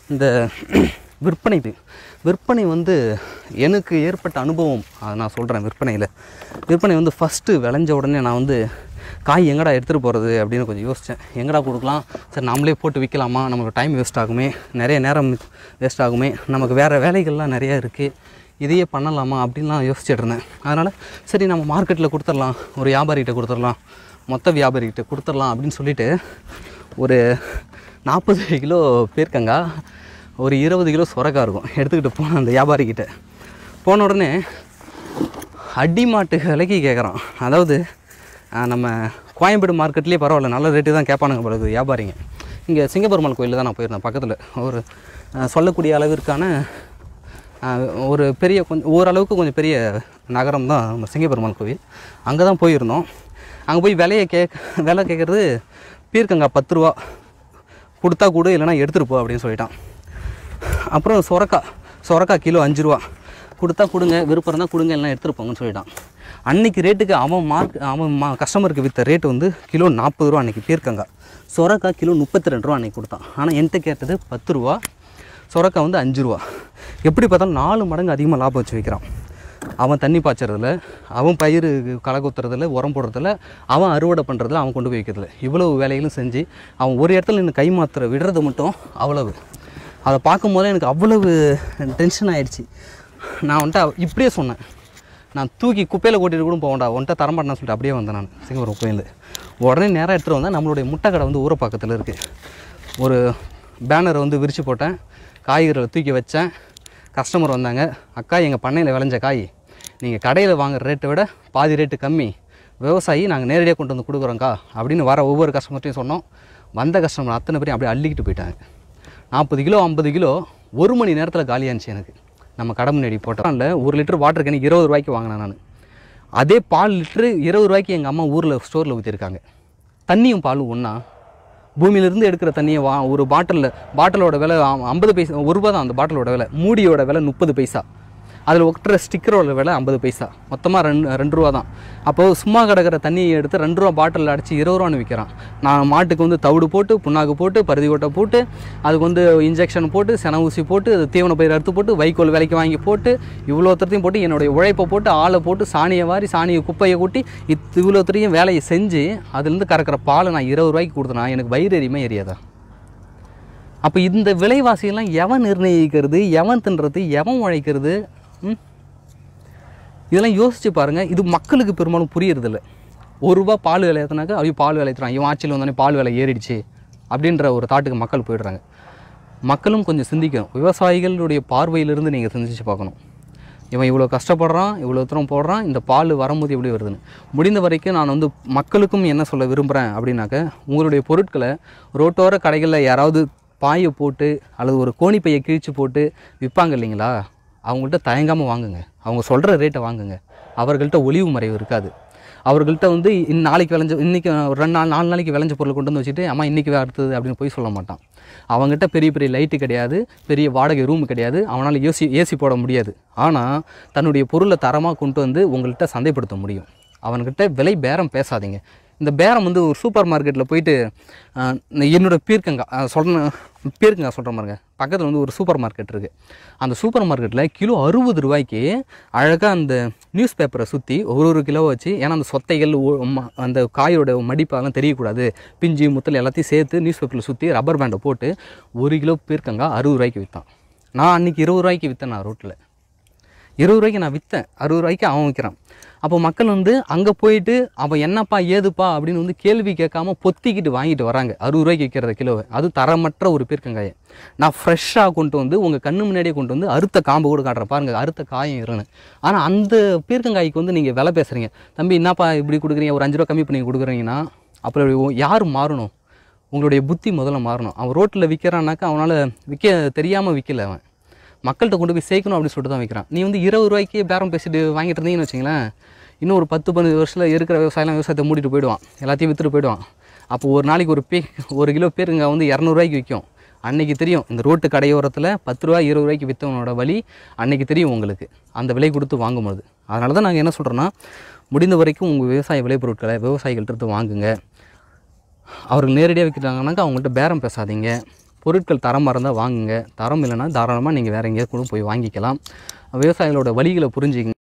இந்த விற்பனை விற்பனை வந்து எனக்கு ஏற்பட்ட அனுபவம் அதை நான் சொல்கிறேன் விற்பனையில் விற்பனை வந்து ஃபஸ்ட்டு விளைஞ்ச உடனே நான் வந்து காய் எங்கடா எடுத்துகிட்டு போகிறது அப்படின்னு கொஞ்சம் யோசித்தேன் எங்கடா கொடுக்கலாம் சரி நம்மளே போட்டு விற்கலாமா நமக்கு டைம் வேஸ்ட் ஆகுமே நிறைய நேரம் வேஸ்ட் ஆகுமே நமக்கு வேறு வேலைகள்லாம் நிறையா இருக்குது இதையே பண்ணலாமா அப்படின்லாம் யோசிச்சுட்டு இருந்தேன் அதனால் சரி நம்ம மார்க்கெட்டில் கொடுத்துடலாம் ஒரு வியாபாரிகிட்ட கொடுத்துடலாம் மொத்த வியாபாரிகிட்ட கொடுத்துடலாம் அப்படின்னு சொல்லிட்டு ஒரு நாற்பது கிலோ பேர்க்கங்கா ஒரு இருபது கிலோ சுரக்காய் இருக்கும் எடுத்துக்கிட்டு போனேன் அந்த வியாபாரிக்கிட்ட போன உடனே அடி மாட்டு விலைக்கு கேட்குறான் அதாவது ஆஹ், நம்ம கோயம்பேடு மார்க்கெட்லேயே பரவாயில்ல நல்ல ரேட்டு தான் கேட்பானுங்க பிறகு வியாபாரிங்க இங்கே சிங்கப்பெருமாள் கோயிலில் தான் நான் போயிருந்தேன் பக்கத்தில் ஒரு ஆஹ், சொல்லக்கூடிய அளவிற்கான ஆஹ், ஒரு பெரிய கொஞ்சம் ஓரளவுக்கு கொஞ்சம் பெரிய நகரம் தான் நம்ம சிங்கப்பெருமாள் கோவில் அங்கே தான் போயிருந்தோம் அங்கே போய் விலையை கேக் விலை கேட்குறது பீர்க்கங்காய் பத்து ரூபா கொடுத்தா கொடு இல்லைன்னா எடுத்துகிட்டு போ அப்படின்னு சொல்லிட்டான் அப்புறம் சொரக்காய் சொரக்காய் கிலோ அஞ்சு ரூபா கொடுத்தா கொடுங்க விருப்பம் இருந்தால் கொடுங்க எல்லாம் எடுத்துகிட்டு போங்கன்னு சொல்லிட்டான் அன்னைக்கு ரேட்டுக்கு அவன் மார்க் அவன் மா கஸ்டமருக்கு விற்ற ரேட்டு வந்து கிலோ நாற்பது ரூபா அன்றைக்கி பீர்க்கங்காய் சொரக்காய் கிலோ முப்பத்தி ரெண்டு ரூபா அன்றைக்கி கொடுத்தான் ஆனால் என்கிட்ட கேட்டது பத்து ரூபா சொரக்காய் வந்து அஞ்சு ரூபா எப்படி பார்த்தாலும் நாலு மடங்கு அதிகமாக லாபம் வச்சு வைக்கிறான் அவன் தண்ணி பாய்ச்சறதுல அவன் பயிர் களை குத்துறதுல உரம் போடுறதுல அவன் அறுவடை பண்ணுறதுல அவன் கொண்டு போய் வைக்கிறதுல இவ்வளவு வேலைகளும் செஞ்சு அவன் ஒரு இடத்துல நின்று கை மாத்திர விடுறது மட்டும் அவ்வளவு அதை பார்க்கும்போது எனக்கு அவ்வளவு டென்ஷன் ஆயிடுச்சு நான் வந்துட்டு அவ- இப்படியே சொன்னேன் நான் தூக்கி குப்பையில் கூட்டிட்டு கூட போகண்டா உன்ட்ட தரமாட்டேன்னு சொல்லிட்டு அப்படியே வந்தேன் நான் சிங்கப்பூர் கோயில் உடனே நேராக எடுத்துகிட்டு வந்தேன் நம்மளுடைய முட்டை கடை வந்து ஊர பக்கத்தில் இருக்குது ஒரு பேனரை வந்து விரித்து போட்டேன் காய்கறிகளை தூக்கி வச்சேன் கஸ்டமர் வந்தாங்க அக்கா எங்கள் பண்ணையில் விளைஞ்ச காய் நீங்கள் கடையில் வாங்குற ரேட்டை விட பாதி ரேட்டு கம்மி விவசாயி நாங்கள் நேரடியாக கொண்டு வந்து கொடுக்குறோங்க்கா அப்படின்னு வர ஒவ்வொரு கஸ்டமர்ட்டையும் சொன்னோம் வந்த கஸ்டமர் அத்தனை பேரையும் அப்படியே அள்ளிக்கிட்டு போயிட்டாங்க நாற்பது கிலோ ஐம்பது கிலோ ஒரு மணி நேரத்தில் காலியானுச்சு எனக்கு நம்ம கடை முன்னாடி போட்டோம்ல ஒரு லிட்டர் வாட்டர் கேனுக்கு இருபது ரூபாய்க்கு வாங்கினேன் நான் அதே பால் லிட்டரு இருபது ரூபாய்க்கு எங்கள் அம்மா ஊரில் ஸ்டோரில் ஊற்றிருக்காங்க தண்ணியும் பாலும் ஒன்றா பூமியிலிருந்து எடுக்கிற தண்ணியை வா ஒரு பாட்டிலில் பாட்டிலோட விலை அ- ஐம்பது பைசா ஒரு ரூபா தான் அந்த பாட்டிலோட விலை மூடியோட விலை முப்பது பைசா அதில் ஒட்டுற ஸ்டிக்கரோட விலை ஐம்பது பைசா மொத்தமாக ரெண்டு ரெண்டு ரூபா தான் அப்போது சும்மா கிடக்கிற தண்ணியை எடுத்து ரெண்டு ரூபா பாட்டிலில் அடித்து இருபது ரூபான்னு விற்கிறான் நான் மாட்டுக்கு வந்து தவிடு போட்டு புண்ணாக்கு போட்டு பருதி கொட்டை போட்டு அதுக்கு வந்து இன்ஜெக்ஷன் போட்டு சென ஊசி போட்டு அது தீவன பயிர் அறுத்து போட்டு வைக்கோல் விலைக்கு வாங்கி போட்டு இவ்வளோத்தரையும் போட்டு என்னுடைய உழைப்பை போட்டு ஆளை போட்டு சாணியை வாரி சாணியை குப்பையை கொட்டி இத் இவ்வளோத்தரையும் வேலையை செஞ்சு அதுலேருந்து கறக்கிற பாலை நான் இருபது ரூபாய்க்கு கொடுத்தனா எனக்கு வயிறு எரியுமா எரியாதா அப்போ இந்த விலைவாசியெல்லாம் எவன் நிர்ணயிக்கிறது எவன் தின்றது எவன் உழைக்கிறது ம்? இதெல்லாம் யோசிச்சு பாருங்கள் இது மக்களுக்கு பெரும்பாலும் புரியறதில்ல ஒரு ரூபா பால் விலை ஏற்றினாக்கா ஐயோ பால் விலை ஏற்றுறான் இவன் ஆட்சியில் வந்தோடனே பால் விலை ஏறிடுச்சு அப்படின்ற ஒரு தாட்டுக்கு மக்கள் போயிடுறாங்க மக்களும் கொஞ்சம் சிந்திக்கணும் விவசாயிகளுடைய பார்வையிலிருந்து நீங்கள் சிந்திச்சு பார்க்கணும் இவன் இவ்வளோ கஷ்டப்படுறான் இவ்வளோ தூரம் போடுறான் இந்த பால் வரும்போது எப்படி வருதுன்னு முடிந்த வரைக்கும் நான் வந்து மக்களுக்கும் என்ன சொல்ல விரும்புகிறேன் அப்படின்னாக்க உங்களுடைய பொருட்களை ரோட்டோர கடைகளில் யாராவது பாயை போட்டு அல்லது ஒரு கோணிப்பையை கிழிச்சு போட்டு விற்பாங்க இல்லைங்களா அவங்கள்ட்ட தயங்காமல் வாங்குங்க அவங்க சொல்கிற ரேட்டை வாங்குங்க அவர்கள்ட்ட ஒளிவு மறைவு இருக்காது அவர்கள்ட்ட வந்து இன் நாளைக்கு விளைஞ்ச இன்றைக்கி ஒரு ரெண்டு நாள் நாலு நாளைக்கு விளைஞ்ச பொருள் கொண்டு வந்து வச்சுட்டு அம்மா இன்றைக்கி அடுத்தது அப்படின்னு போய் சொல்ல மாட்டான் அவங்ககிட்ட பெரிய பெரிய லைட்டு கிடையாது பெரிய வாடகை ரூம் கிடையாது அவனால் ஏசி ஏசி போட முடியாது ஆனால் தன்னுடைய பொருளை தரமாக கொண்டு வந்து உங்கள்கிட்ட சந்தைப்படுத்த முடியும் அவன்கிட்ட விலை பேரம் பேசாதீங்க இந்த பேரம் வந்து ஒரு சூப்பர் மார்க்கெட்டில் போயிட்டு ஆஹ், என்னோட பீர்க்கங்காய் சொல்கிறேன் பீர்க்கங்காய் சொல்கிற மாதிரிங்க பக்கத்தில் வந்து ஒரு சூப்பர் மார்க்கெட் இருக்குது அந்த சூப்பர் மார்க்கெட்டில் கிலோ அறுபது ரூபாய்க்கு அழகாக அந்த நியூஸ் பேப்பரை சுற்றி ஒரு ஒரு கிலோ வச்சு ஏன்னா அந்த சொத்தைகள் ஓ- ம- அந்த காயோட மடிப்பெல்லாம் தெரியக்கூடாது பிஞ்சு முத்தல் எல்லாத்தையும் சேர்த்து நியூஸ் பேப்பரில் சுற்றி ரப்பர் பேண்டை போட்டு ஒரு கிலோ பீர்க்கங்காய் அறுபது ரூபாய்க்கு விற்றான் நான் அன்றைக்கி இருபது ரூபாய்க்கு விற்றேன் நான் ரோட்டில் இருபது ரூபாய்க்கு நான் விற்றேன் அறுபது ரூபாய்க்கு அவன் விற்கிறான் அப்போ மக்கள் வந்து அங்கே போயிட்டு அவன் என்னப்பா ஏதுப்பா அப்படின்னு வந்து கேள்வி கேட்காம பொத்திக்கிட்டு வாங்கிட்டு வராங்க அறுபது ரூபாய்க்கு விற்கிறத கிலோவை அது தரமற்ற ஒரு பீர்க்கங்காயை நான் ஃப்ரெஷ்ஷாக கொண்டு வந்து உங்கள் கண்ணு முன்னாடியே கொண்டு வந்து அறுத்த காம்பு கூட காட்டுறேன் பாருங்க அறுத்த காயம் இருன்னு ஆனால் அந்த பீர்க்கங்காய்க்கு வந்து நீங்கள் விலை பேசுகிறீங்க தம்பி என்னப்பா இப்படி கொடுக்குறீங்க ஒரு அஞ்சு ரூபா கம்மி பண்ணி கொடுக்குறீங்கன்னா அப்புறம் இப்படி யார் மாறணும் உங்களுடைய புத்தி முதல்ல மாறணும் அவன் ரோட்டில் விற்கிறான்னாக்கா அவனால் விற்க தெரியாமல் விற்கல அவன் மக்கள்கிட்ட கொண்டு போய் சேர்க்கணும் அப்படின்னு சொல்லிட்டு தான் வைக்கிறான் நீ வந்து இருபது ரூபாய்க்கு பேரம் பேசிட்டு வாங்கிட்டு இருந்தீங்கன்னு வச்சுங்களேன் இன்னும் ஒரு பத்து பதினஞ்சு வருஷத்தில் இருக்கிற விவசாயம் விவசாயத்தை மூடிட்டு போயிடுவான் எல்லாத்தையும் விற்றுட்டு போயிடுவான் அப்போ ஒரு நாளைக்கு ஒரு பே ஒரு கிலோ பேருங்க வந்து இரநூறுவாய்க்கு விற்கும் அன்னைக்கு தெரியும் இந்த ரோட்டு கடையோரத்தில் பத்து ரூபா இருபது ரூபாய்க்கு விற்றவனோட வழி அன்னைக்கு தெரியும் உங்களுக்கு அந்த விலை கொடுத்து வாங்கும்போது அதனால தான் நாங்கள் என்ன சொல்கிறோன்னா முடிந்த வரைக்கும் உங்கள் விவசாய விளைபொருட்களை விவசாயிகள்ட்ட இருந்து வாங்குங்க அவர்கள் நேரடியாக விற்கிறாங்கனாக்கா அவங்கள்ட்ட பேரம் பேசாதீங்க பொருட்கள் தரமாக இருந்தால் வாங்குங்க தரம் இல்லைன்னா தாராளமாக நீங்கள் வேறு எங்கேயாவது கூட போய் வாங்கிக்கலாம் விவசாயிகளோட வழிகளை புரிஞ்சுங்க